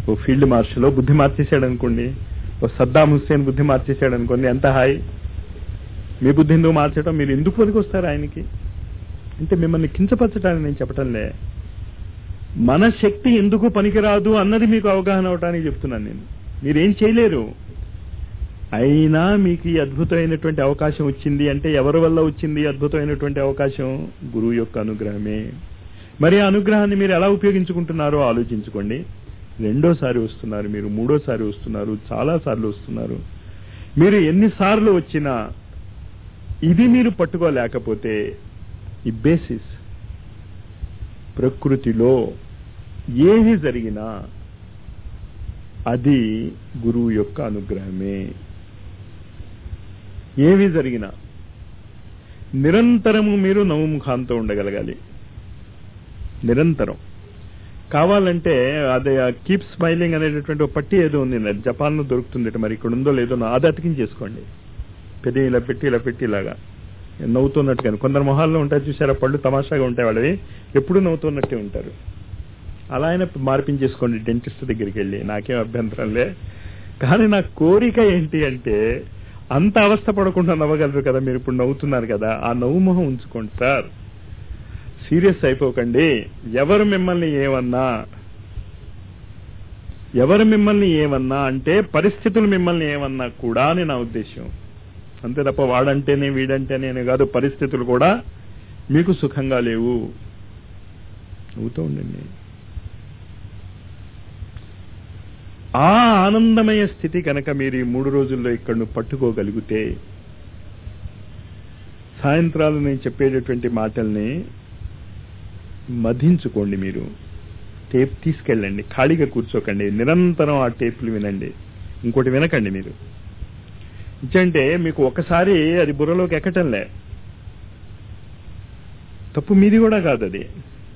ఓ field marshal బుద్ధి మార్చేశాడు అనుకోండి ఓ సద్దాం హుస్సేన్ బుద్ధి మార్చేశాడు అనుకోండి ఎంత హాయి మీ బుద్ధి ఎందుకు మార్చడం మీరు ఎందుకు పనికొస్తారు ఆయనకి అంటే మిమ్మల్ని కించపరచడానికి నేను చెప్పటంలే మన శక్తి ఎందుకు పనికిరాదు అన్నది మీకు అవగాహన అవటానికి చెప్తున్నాను నేను మీరేం చేయలేరు అయినా మీకు ఈ అద్భుతమైనటువంటి అవకాశం వచ్చింది అంటే ఎవరి వల్ల వచ్చింది ఈ అద్భుతమైనటువంటి అవకాశం గురువు యొక్క అనుగ్రహమే మరి ఆ అనుగ్రహాన్ని మీరు ఎలా ఉపయోగించుకుంటున్నారో ఆలోచించుకోండి రెండోసారి వస్తున్నారు మీరు మూడోసారి వస్తున్నారు చాలా సార్లు వస్తున్నారు మీరు ఎన్నిసార్లు వచ్చినా ఇది మీరు పట్టుకోలేకపోతే ఈ బేసిస్ ప్రకృతిలో ఏది జరిగినా అది గురువు యొక్క అనుగ్రహమే ఏవి జరిగినా నిరంతరము మీరు నవముఖాంతో ఉండగలగాలి నిరంతరం కావాలంటే అదే కీప్ స్మైలింగ్ అనేటటువంటి ఒక పట్టి ఏదో ఉంది అది జపాన్లో దొరుకుతుంది మరి ఇక్కడ ఉందో లేదో నా- అది అతికించేసుకోండి పెద్ద ఇలా పెట్టి ఇలా పెట్టి ఇలాగా నవ్వుతున్నట్టుగా కొందరు మొహాల్లో ఉంటాయి చూసారా పళ్ళు తమాషాగా ఉంటాయి వాళ్ళవి ఎప్పుడు నవ్వుతున్నట్టే ఉంటారు అలా అయినా మార్పించేసుకోండి డెంటిస్ట్ దగ్గరికి వెళ్ళి నాకేం అభ్యంతరం లే కానీ నా కోరిక ఏంటి అంటే అంత అవస్థ పడకుండా నవ్వగలరు కదా మీరు ఇప్పుడు నవ్వుతున్నారు కదా ఆ నవ్వు మొహం ఉంచుకోండి సార్ సీరియస్ అయిపోకండి ఎవరు మిమ్మల్ని ఏమన్నా ఎవరు మిమ్మల్ని ఏమన్నా అంటే పరిస్థితులు మిమ్మల్ని ఏమన్నా కూడా అని నా ఉద్దేశం అంతే తప్ప వాడంటేనే వీడంటేనే అని కాదు పరిస్థితులు కూడా మీకు సుఖంగా లేవు నవ్వుతూ ఉండండి ఆ ఆనందమయ స్థితి కనుక మీరు ఈ మూడు రోజుల్లో ఇక్కడ పట్టుకోగలిగితే సాయంత్రాలు నేను చెప్పేటటువంటి మాటల్ని మధించుకోండి మీరు టేప్ తీసుకెళ్ళండి ఖాళీగా కూర్చోకండి నిరంతరం ఆ టేపులు వినండి ఇంకోటి వినకండి మీరు ఇచ్చంటే మీకు ఒకసారి అది బుర్రలోకి ఎక్కటంలే తప్పు మీది కూడా కాదు అది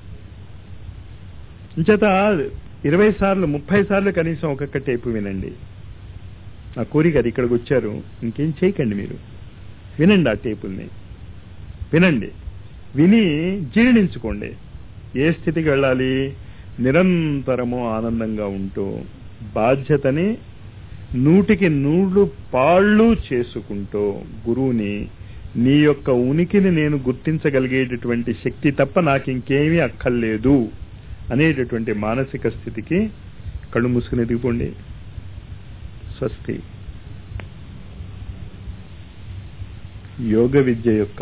ఇంచేత ఇరవై సార్లు ముప్పై సార్లు కనీసం ఒక్కొక్క టేపు వినండి ఆ కోరిక అది ఇక్కడికి వచ్చారు ఇంకేం చేయకండి మీరు వినండి ఆ టేపుల్ని వినండి విని జీర్ణించుకోండి ఏ స్థితికి వెళ్ళాలి నిరంతరము ఆనందంగా ఉంటూ బాధ్యతని నూటికి నూళ్ళు పాళ్ళు చేసుకుంటూ గురువుని నీ యొక్క ఉనికిని నేను గుర్తించగలిగేటటువంటి శక్తి తప్ప నాకు ఇంకేమీ అక్కర్లేదు అనేటటువంటి మానసిక స్థితికి కళ్ళు మూసుకుని ఎదిగిపోండి స్వస్తి యోగ విద్య యొక్క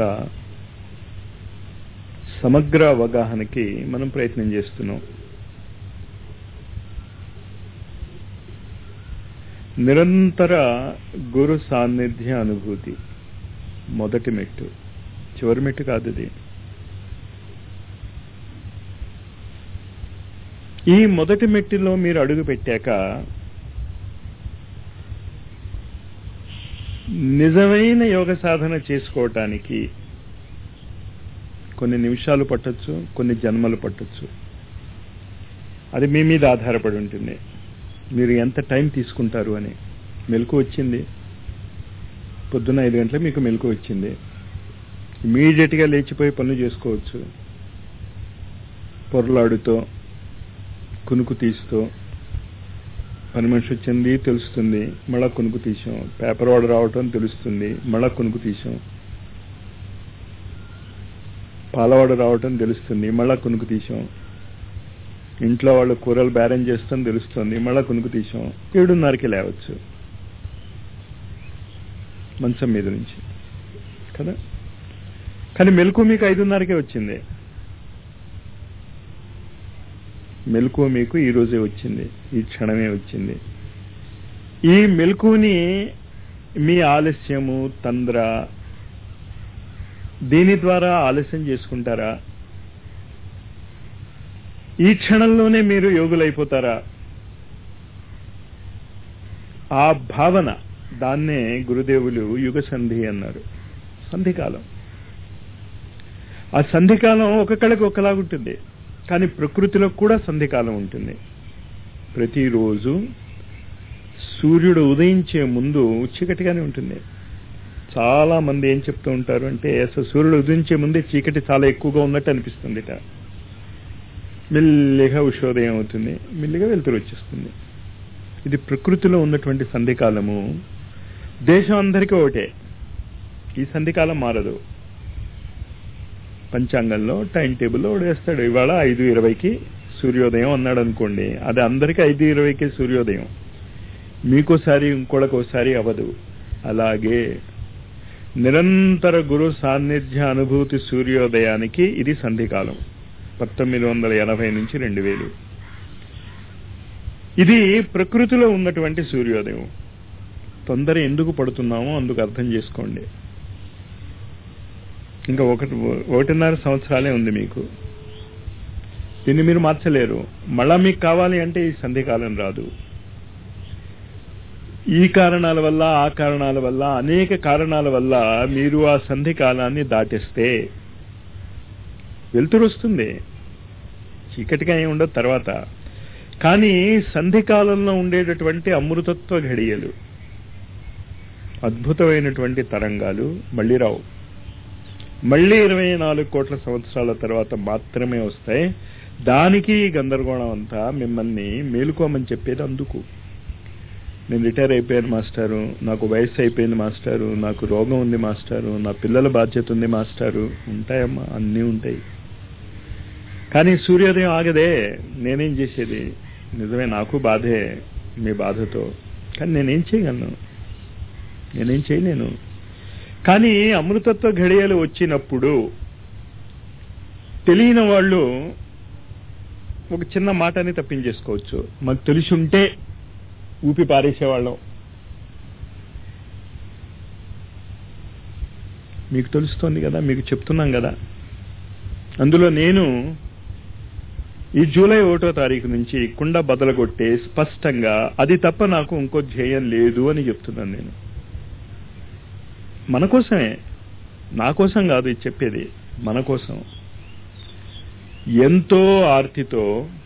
సమగ్ర అవగాహనకి మనం ప్రయత్నం చేస్తున్నాం నిరంతర గురు సాన్నిధ్య అనుభూతి మొదటి మెట్టు చివరి మెట్టు కాదు ఇది ఈ మొదటి మెట్టులో మీరు అడుగు పెట్టాక నిజమైన యోగ సాధన చేసుకోవటానికి కొన్ని నిమిషాలు పట్టొచ్చు కొన్ని జన్మలు పట్టొచ్చు అది మీ మీద ఆధారపడి ఉంటుంది మీరు ఎంత టైం తీసుకుంటారు అని మెలకు వచ్చింది పొద్దున్న ఐదు గంటలకు మీకు మెలకు వచ్చింది ఇమీడియట్గా లేచిపోయి పనులు చేసుకోవచ్చు పొరలాడుతో కునుకు తీస్తూ పని మనిషి వచ్చింది తెలుస్తుంది మళ్ళా కునుకు తీసాం పేపర్ వాడు రావటం తెలుస్తుంది మళ్ళా కునుకు తీసాం పాలవాడు రావటం తెలుస్తుంది మళ్ళా కునుకు తీసాం ఇంట్లో వాళ్ళు కూరలు బేరం చేస్తాం తెలుస్తుంది మళ్ళా కునుకు తీసాం ఏడున్నరకి లేవచ్చు మంచం మీద నుంచి కదా కానీ మెలకు మీకు ఐదున్నరకే వచ్చింది మెలకు మీకు ఈ రోజే వచ్చింది ఈ క్షణమే వచ్చింది ఈ మెలకుని మీ ఆలస్యము తంద్ర దీని ద్వారా ఆలస్యం చేసుకుంటారా ఈ క్షణంలోనే మీరు యోగులైపోతారా ఆ భావన దాన్నే గురుదేవులు యుగ సంధి అన్నారు సంధికాలం ఆ సంధికాలం ఒక్కొక్కడికి ఒకలాగుంటుంది కానీ ప్రకృతిలో కూడా సంధికాలం ఉంటుంది ప్రతిరోజు సూర్యుడు ఉదయించే ముందు చీకటిగానే ఉంటుంది చాలా మంది ఏం చెప్తూ ఉంటారు అంటే అసలు సూర్యుడు ఉదయించే ముందే చీకటి చాలా ఎక్కువగా ఉన్నట్టు అనిపిస్తుందిట మెల్లిగా ఉషోదయం అవుతుంది మెల్లిగా వెలుతురు వచ్చేస్తుంది ఇది ప్రకృతిలో ఉన్నటువంటి సంధికాలము దేశం అందరికీ ఒకటే ఈ సంధికాలం మారదు పంచాంగంలో టైం టేబుల్లో వేస్తాడు ఇవాళ ఐదు ఇరవైకి సూర్యోదయం అన్నాడు అనుకోండి అది అందరికీ ఐదు ఇరవైకి సూర్యోదయం మీకోసారి ఇంకోళ్ళకోసారి అవ్వదు అలాగే నిరంతర గురు సాన్నిధ్య అనుభూతి సూర్యోదయానికి ఇది సంధికాలం పంతొమ్మిది వందల ఎనభై నుంచి రెండు వేలు ఇది ప్రకృతిలో ఉన్నటువంటి సూర్యోదయం తొందర ఎందుకు పడుతున్నామో అందుకు అర్థం చేసుకోండి ఇంకా ఒకటి ఒకటిన్నర సంవత్సరాలే ఉంది మీకు దీన్ని మీరు మార్చలేరు మళ్ళా మీకు కావాలి అంటే ఈ సంధికాలం రాదు ఈ కారణాల వల్ల ఆ కారణాల వల్ల అనేక కారణాల వల్ల మీరు ఆ సంధి కాలాన్ని దాటిస్తే వెలుతురు వస్తుంది చీకటిగా ఏమి ఉండదు తర్వాత కానీ సంధి కాలంలో ఉండేటటువంటి అమృతత్వ ఘడియలు అద్భుతమైనటువంటి తరంగాలు మళ్ళీ రావు మళ్ళీ ఇరవై నాలుగు కోట్ల సంవత్సరాల తర్వాత మాత్రమే వస్తాయి దానికి గందరగోళం అంతా మిమ్మల్ని మేలుకోమని చెప్పేది అందుకు నేను రిటైర్ అయిపోయాను మాస్టారు నాకు వయసు అయిపోయింది మాస్టారు నాకు రోగం ఉంది మాస్టారు నా పిల్లల బాధ్యత ఉంది మాస్టారు ఉంటాయమ్మా అన్నీ ఉంటాయి కానీ సూర్యోదయం ఆగదే నేనేం చేసేది నిజమే నాకు బాధే మీ బాధతో కానీ నేనేం చేయగలను నేనేం చేయలేను కానీ అమృతత్వ ఘడియలు వచ్చినప్పుడు తెలియని వాళ్ళు ఒక చిన్న మాటని తప్పించేసుకోవచ్చు మాకు తెలిసి ఉంటే ఊపి పారేసేవాళ్ళం మీకు తెలుస్తోంది కదా మీకు చెప్తున్నాం కదా అందులో నేను ఈ జూలై ఒకటో తారీఖు నుంచి కుండ బదలగొట్టే స్పష్టంగా అది తప్ప నాకు ఇంకో ధ్యేయం లేదు అని చెప్తున్నాను నేను మన కోసమే నా కోసం కాదు ఇది చెప్పేది మన కోసం ఎంతో ఆర్తితో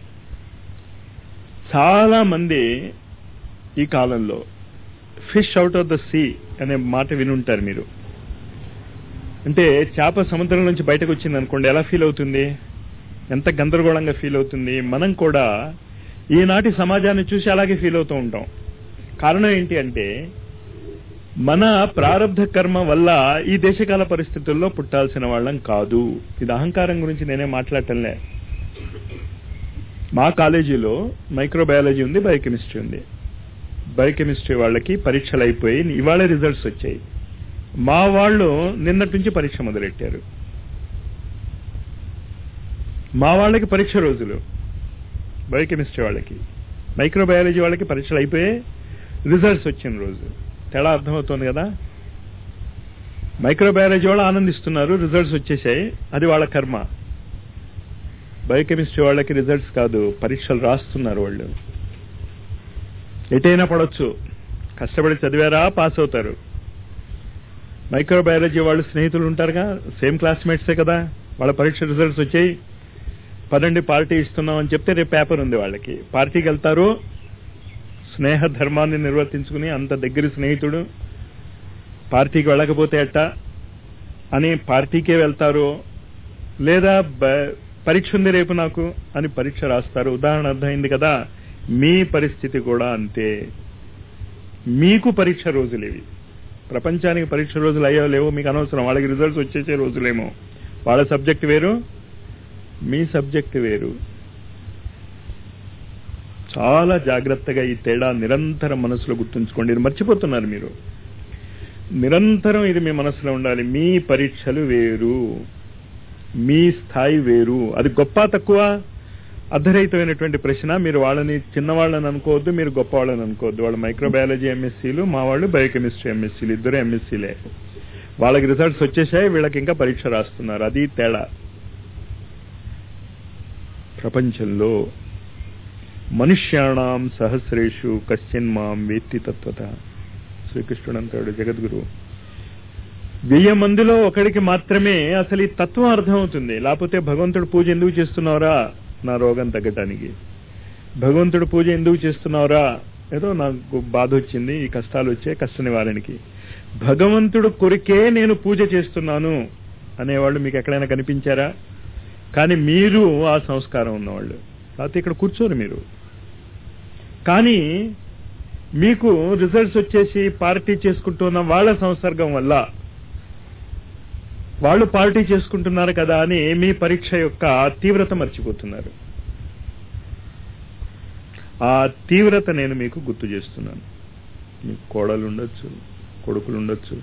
చాలా మంది ఈ కాలంలో fish out of the sea అనే మాట వినుంటారు మీరు అంటే చేప సముద్రం నుంచి బయటకు వచ్చింది అనుకోండి ఎలా ఫీల్ అవుతుంది ఎంత గందరగోళంగా ఫీల్ అవుతుంది మనం కూడా ఈనాటి సమాజాన్ని చూసి అలాగే ఫీల్ అవుతూ ఉంటాం కారణం ఏంటి అంటే మన ప్రారంధ కర్మ వల్ల ఈ దేశకాల పరిస్థితుల్లో పుట్టాల్సిన వాళ్ళం కాదు ఇది అహంకారం గురించి నేనే మాట్లాడటంలే మా కాలేజీలో మైక్రోబయాలజీ ఉంది బయోకెమిస్ట్రీ ఉంది బయోకెమిస్ట్రీ వాళ్ళకి పరీక్షలు అయిపోయి ఇవాళ రిజల్ట్స్ వచ్చాయి మా వాళ్ళు నిన్నటి నుంచి పరీక్ష మొదలెట్టారు మా వాళ్ళకి పరీక్ష రోజులు బయోకెమిస్ట్రీ వాళ్ళకి మైక్రోబయాలజీ వాళ్ళకి పరీక్షలు అయిపోయి రిజల్ట్స్ వచ్చిన రోజు తేడా అర్థమవుతోంది కదా మైక్రోబయాలజీ వాళ్ళు ఆనందిస్తున్నారు రిజల్ట్స్ వచ్చేసాయి అది వాళ్ళ కర్మ బయోకెమిస్ట్రీ వాళ్ళకి రిజల్ట్స్ కాదు పరీక్షలు రాస్తున్నారు వాళ్ళు ఎటైనా పడవచ్చు కష్టపడి చదివారా పాస్ అవుతారు మైక్రోబయాలజీ వాళ్ళు స్నేహితులు ఉంటారుగా సేమ్ క్లాస్మేట్సే కదా వాళ్ళ పరీక్ష రిజల్ట్స్ వచ్చాయి పదండి పార్టీ ఇస్తున్నాం అని చెప్తే రేపు పేపర్ ఉంది వాళ్ళకి పార్టీకి వెళ్తారు స్నేహ ధర్మాన్ని నిర్వర్తించుకుని అంత దగ్గర స్నేహితుడు పార్టీకి వెళ్ళకపోతే అట్ట అని పార్టీకే వెళ్తారు లేదా పరీక్ష ఉంది రేపు నాకు అని పరీక్ష రాస్తారు ఉదాహరణ అర్థమైంది కదా మీ పరిస్థితి కూడా అంతే మీకు పరీక్ష రోజులు ఇవి ప్రపంచానికి పరీక్ష రోజులు అయ్యో లేవో మీకు అనవసరం వాళ్ళకి రిజల్ట్స్ వచ్చేసే రోజులేమో వాళ్ళ సబ్జెక్ట్ వేరు మీ సబ్జెక్ట్ వేరు చాలా జాగ్రత్తగా ఈ తేడా నిరంతరం మనసులో గుర్తుంచుకోండి ఇది మర్చిపోతున్నారు మీరు నిరంతరం ఇది మీ మనసులో ఉండాలి మీ పరీక్షలు వేరు మీ స్థాయి వేరు అది గొప్ప తక్కువ అర్ధరహితమైనటువంటి ప్రశ్న మీరు వాళ్ళని చిన్నవాళ్ళని అనుకోవద్దు మీరు గొప్ప వాళ్ళని అనుకోవద్దు వాళ్ళు మైక్రోబయాలజీ ఎంఎస్సీలు మా వాళ్ళు బయోకెమిస్ట్రీ ఎంఎస్సీలు ఇద్దరు ఎంఎస్సీలే వాళ్ళకి రిజల్ట్స్ వచ్చేసాయి వీళ్ళకి ఇంకా పరీక్ష రాస్తున్నారు అది తేడా ప్రపంచంలో మనుష్యాణం సహస్రేషు కశ్చిన్ మాం వేత్తి తత్వత శ్రీకృష్ణుడు అంటాడు జగద్గురు వెయ్యి మందిలో ఒకడికి మాత్రమే అసలు ఈ తత్వం అర్థమవుతుంది లేకపోతే భగవంతుడు పూజ ఎందుకు చేస్తున్నావురా నా రోగం తగ్గటానికి భగవంతుడు పూజ ఎందుకు చేస్తున్నావురా ఏదో నాకు బాధ వచ్చింది ఈ కష్టాలు వచ్చే కష్ట నివారణకి భగవంతుడు కొరికే నేను పూజ చేస్తున్నాను అనేవాళ్ళు మీకు ఎక్కడైనా కనిపించారా కానీ మీరు ఆ సంస్కారం ఉన్నవాళ్ళు లేకపోతే ఇక్కడ కూర్చోరు మీరు కానీ మీకు రిజల్ట్స్ వచ్చేసి పార్టీ చేసుకుంటున్న వాళ్ళ సంసర్గం వల్ల వాళ్ళు పార్టీ చేసుకుంటున్నారు కదా అని మీ పరీక్ష యొక్క తీవ్రత మర్చిపోతున్నారు ఆ తీవ్రత నేను మీకు గుర్తు చేస్తున్నాను మీకు కోడలు ఉండొచ్చు కొడుకులు ఉండొచ్చు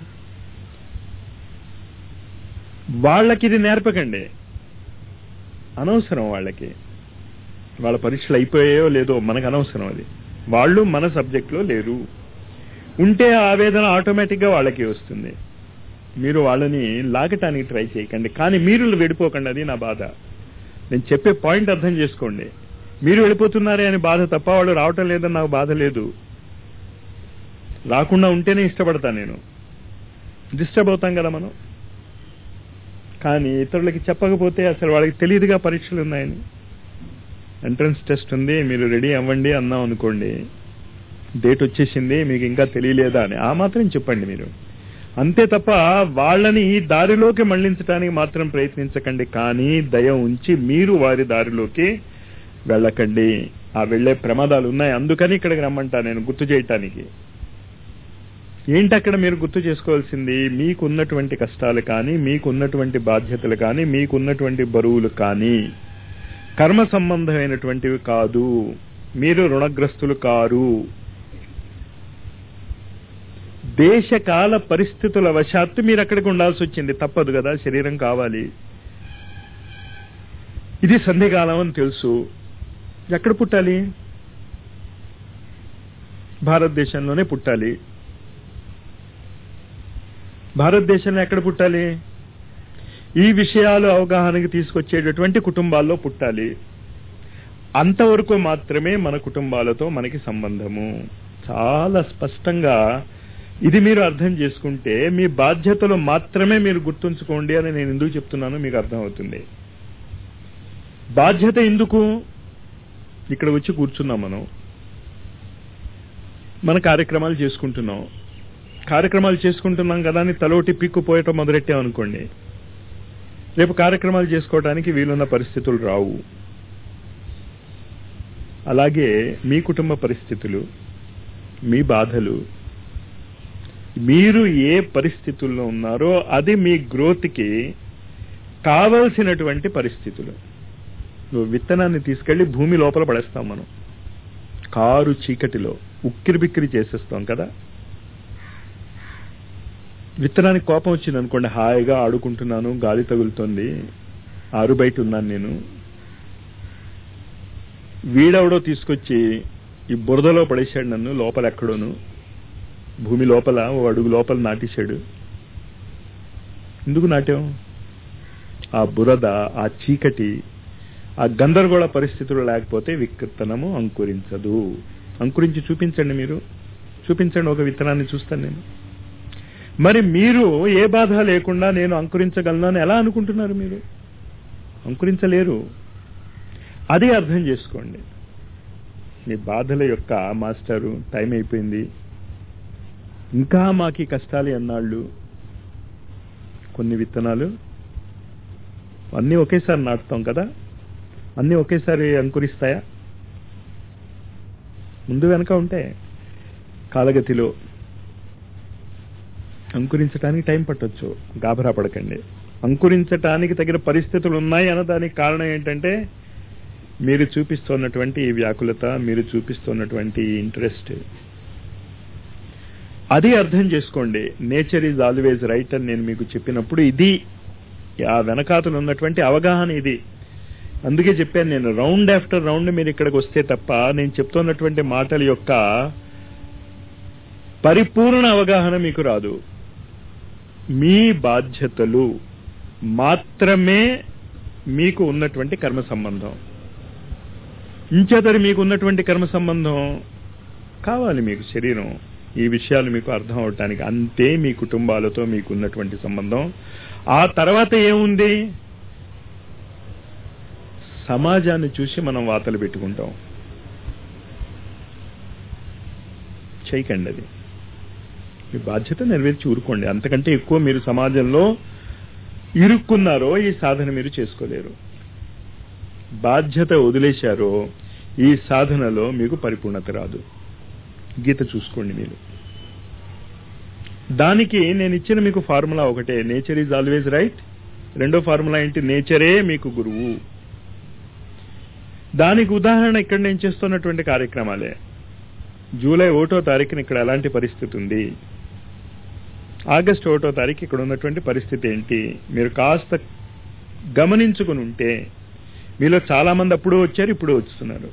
వాళ్ళకి ఇది నేర్పకండి అనవసరం వాళ్ళకి వాళ్ళ పరీక్షలు అయిపోయాయో లేదో మనకు అనవసరం అది వాళ్ళు మన సబ్జెక్ట్లో లేరు ఉంటే ఆ ఆవేదన ఆటోమేటిక్గా వాళ్ళకి వస్తుంది మీరు వాళ్ళని లాగటానికి ట్రై చేయకండి కానీ మీరు వెళ్ళిపోకండి అది నా బాధ నేను చెప్పే పాయింట్ అర్థం చేసుకోండి మీరు వెళ్ళిపోతున్నారే అని బాధ తప్ప వాళ్ళు రావటం లేదని నాకు బాధ లేదు రాకుండా ఉంటేనే ఇష్టపడతాను నేను డిస్టర్బ్ అవుతాం కదా మనం కానీ ఇతరులకి చెప్పకపోతే అసలు వాళ్ళకి తెలియదుగా పరీక్షలు ఉన్నాయని ఎంట్రన్స్ టెస్ట్ ఉంది మీరు రెడీ అవ్వండి అన్నాం అనుకోండి డేట్ వచ్చేసింది మీకు ఇంకా తెలియలేదా అని ఆ మాత్రం చెప్పండి మీరు అంతే తప్ప వాళ్ళని ఈ దారిలోకి మళ్లించడానికి మాత్రం ప్రయత్నించకండి కానీ దయ ఉంచి మీరు వారి దారిలోకి వెళ్ళకండి ఆ వెళ్లే ప్రమాదాలు ఉన్నాయి అందుకని ఇక్కడికి రమ్మంటా నేను గుర్తు చేయటానికి ఏంటి అక్కడ మీరు గుర్తు చేసుకోవాల్సింది మీకున్నటువంటి కష్టాలు కానీ మీకున్నటువంటి బాధ్యతలు కానీ మీకున్నటువంటి బరువులు కానీ కర్మ సంబంధమైనటువంటివి కాదు మీరు రుణగ్రస్తులు కారు దేశకాల పరిస్థితుల వశాత్తు మీరు అక్కడికి ఉండాల్సి వచ్చింది తప్పదు కదా శరీరం కావాలి ఇది సంధికాలం అని తెలుసు ఎక్కడ పుట్టాలి భారతదేశంలోనే పుట్టాలి భారతదేశంలో ఎక్కడ పుట్టాలి ఈ విషయాలు అవగాహనకి తీసుకొచ్చేటటువంటి కుటుంబాల్లో పుట్టాలి అంతవరకు మాత్రమే మన కుటుంబాలతో మనకి సంబంధము చాలా స్పష్టంగా ఇది మీరు అర్థం చేసుకుంటే మీ బాధ్యతలు మాత్రమే మీరు గుర్తుంచుకోండి అని నేను ఎందుకు చెప్తున్నానో మీకు అర్థమవుతుంది బాధ్యత ఎందుకు ఇక్కడ వచ్చి కూర్చున్నాం మనం మన కార్యక్రమాలు చేసుకుంటున్నాం కార్యక్రమాలు చేసుకుంటున్నాం కదా అని తలోటి పిక్కుపోయటం మొదలెట్టాం అనుకోండి రేపు కార్యక్రమాలు చేసుకోవడానికి వీలున్న పరిస్థితులు రావు అలాగే మీ కుటుంబ పరిస్థితులు మీ బాధలు మీరు ఏ పరిస్థితుల్లో ఉన్నారో అది మీ గ్రోత్కి కావలసినటువంటి పరిస్థితులు విత్తనాన్ని తీసుకెళ్లి భూమి లోపల పడేస్తాం మనం కారు చీకటిలో ఉక్కిరి బిక్కిరి చేసేస్తాం కదా విత్తనానికి కోపం వచ్చింది అనుకోండి హాయిగా ఆడుకుంటున్నాను గాలి తగులుతోంది ఆరు బయట ఉన్నాను నేను వీడెవడో తీసుకొచ్చి ఈ బురదలో పడేశాడు నన్ను లోపల ఎక్కడోను భూమి లోపల ఓ అడుగు లోపల నాటేశాడు ఎందుకు నాటాం ఆ బురద ఆ చీకటి ఆ గందరగోళ పరిస్థితులు లేకపోతే విత్తనము అంకురించదు అంకురించి చూపించండి మీరు చూపించండి ఒక విత్తనాన్ని చూస్తాను నేను మరి మీరు ఏ బాధ లేకుండా నేను అంకురించగలను అని ఎలా అనుకుంటున్నారు మీరు అంకురించలేరు అది అర్థం చేసుకోండి మీ బాధల యొక్క మాస్టరు టైం అయిపోయింది ఇంకా మాకి కష్టాలు ఎన్నాళ్ళు కొన్ని విత్తనాలు అన్నీ ఒకేసారి నాటుతాం కదా అన్నీ ఒకేసారి అంకురిస్తాయా ముందు వెనక ఉంటే కాలగతిలో అంకురించడానికి టైం పట్టొచ్చు గాబరా పడకండి అంకురించటానికి తగిన పరిస్థితులు ఉన్నాయి అన్నదానికి కారణం ఏంటంటే మీరు చూపిస్తున్నటువంటి ఈ వ్యాకులత మీరు చూపిస్తున్నటువంటి ఇంట్రెస్ట్ అది అర్థం చేసుకోండి నేచర్ ఈజ్ ఆల్వేజ్ రైట్ అని నేను మీకు చెప్పినప్పుడు ఇది ఆ వెనకాతలు ఉన్నటువంటి అవగాహన ఇది అందుకే చెప్పాను నేను రౌండ్ ఆఫ్టర్ రౌండ్ మీరు ఇక్కడికి వస్తే తప్ప నేను చెప్తున్నటువంటి మాటల యొక్క పరిపూర్ణ అవగాహన మీకు రాదు మీ బాధ్యతలు మాత్రమే మీకు ఉన్నటువంటి కర్మ సంబంధం ఇంచేతరి మీకు ఉన్నటువంటి కర్మ సంబంధం కావాలి మీకు శరీరం ఈ విషయాలు మీకు అర్థం అవటానికి అంతే మీ కుటుంబాలతో మీకు ఉన్నటువంటి సంబంధం ఆ తర్వాత ఏముంది సమాజాన్ని చూసి మనం వాతలు పెట్టుకుంటాం చేయకండి అది మీ బాధ్యత నెరవేర్చి ఊరుకోండి అంతకంటే ఎక్కువ మీరు సమాజంలో ఇరుక్కున్నారో ఈ సాధన మీరు చేసుకోలేరు బాధ్యత వదిలేశారో ఈ సాధనలో మీకు పరిపూర్ణత రాదు గీత చూసుకోండి మీరు దానికి నేను ఇచ్చిన మీకు ఫార్ములా ఒకటే నేచర్ ఈజ్ ఆల్వేజ్ రైట్ రెండో ఫార్ములా ఏంటి నేచరే మీకు గురువు దానికి ఉదాహరణ ఇక్కడ నేను చేస్తున్నటువంటి కార్యక్రమాలే జూలై ఒకటో తారీఖున ఇక్కడ ఎలాంటి పరిస్థితి ఉంది ఆగస్ట్ ఒకటో తారీఖు ఇక్కడ ఉన్నటువంటి పరిస్థితి ఏంటి మీరు కాస్త గమనించుకుని ఉంటే మీలో చాలా మంది అప్పుడు వచ్చారు ఇప్పుడు వస్తున్నారు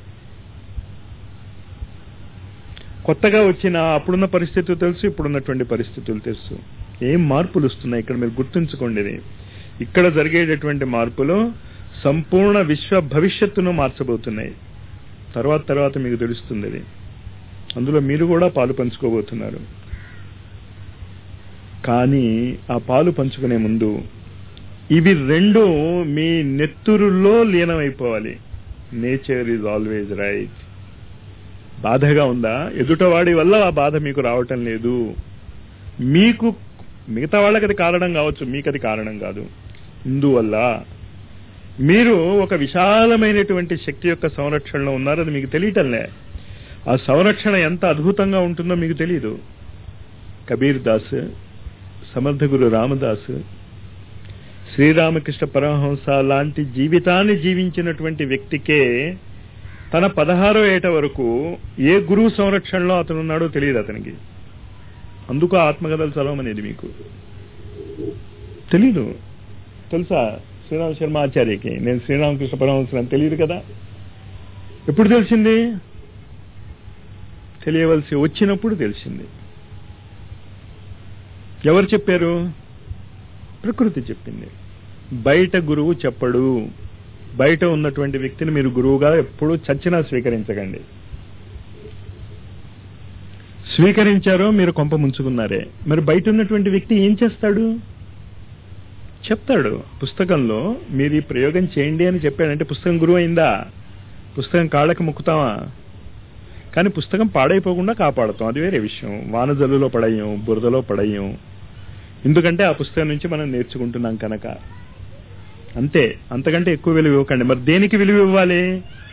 కొత్తగా వచ్చిన అప్పుడున్న పరిస్థితులు తెలుసు ఇప్పుడున్నటువంటి పరిస్థితులు తెలుసు ఏం మార్పులు వస్తున్నాయి ఇక్కడ మీరు గుర్తుంచుకోండి ఇది. ఇక్కడ జరిగేటటువంటి మార్పులు సంపూర్ణ విశ్వ భవిష్యత్తును మార్చబోతున్నాయి తర్వాత తర్వాత మీకు తెలుస్తుంది ఇది అందులో మీరు కూడా పాలు పంచుకోబోతున్నారు కానీ ఆ పాలు పంచుకునే ముందు ఇవి రెండు మీ నెత్తురులో లీనమైపోవాలి నేచర్ ఈజ్ ఆల్వేజ్ రైట్ బాధగా ఉందా ఎదుటవాడి వల్ల ఆ బాధ మీకు రావటం లేదు మీకు మిగతా వాళ్ళకి అది కారణం కావచ్చు మీకు అది కారణం కాదు ఇందువల్ల మీరు ఒక విశాలమైనటువంటి శక్తి యొక్క సంరక్షణలో ఉన్నారు అది మీకు తెలియటంలే ఆ సంరక్షణ ఎంత అద్భుతంగా ఉంటుందో మీకు తెలియదు కబీర్ దాస్ సమర్థ గురు రామదాస్ శ్రీరామకృష్ణ పరమహంస లాంటి జీవితాన్ని జీవించినటువంటి వ్యక్తికే తన పదహారో ఏట వరకు ఏ గురువు సంరక్షణలో అతను ఉన్నాడో తెలియదు అతనికి అందుకు ఆ ఆత్మకథలు చదవమనేది మీకు తెలీదు తెలుసా శ్రీరామ శర్మ ఆచార్యకి నేను శ్రీరామకృష్ణ పరమహంస అని తెలియదు కదా ఎప్పుడు తెలిసింది తెలియవలసి వచ్చినప్పుడు తెలిసింది ఎవరు చెప్పారు ప్రకృతి చెప్పింది బయట గురువు చెప్పడు బయట ఉన్నటువంటి వ్యక్తిని మీరు గురువుగా ఎప్పుడూ చచ్చినా స్వీకరించకండి స్వీకరించారో మీరు కొంప ముంచుకున్నారే మరి బయట ఉన్నటువంటి వ్యక్తి ఏం చేస్తాడు చెప్తాడు పుస్తకంలో మీరు ఈ ప్రయోగం చేయండి అని చెప్పాడంటే పుస్తకం గురువు అయిందా పుస్తకం కాళ్ళకి మొక్కుతామా కానీ పుస్తకం పాడైపోకుండా కాపాడుతాం అది వేరే విషయం వానజల్లులో పడయ్యం బురదలో పడయ్యం ఎందుకంటే ఆ పుస్తకం నుంచి మనం నేర్చుకుంటున్నాం కనుక అంతే అంతకంటే ఎక్కువ విలువ ఇవ్వకండి మరి దేనికి విలువ ఇవ్వాలి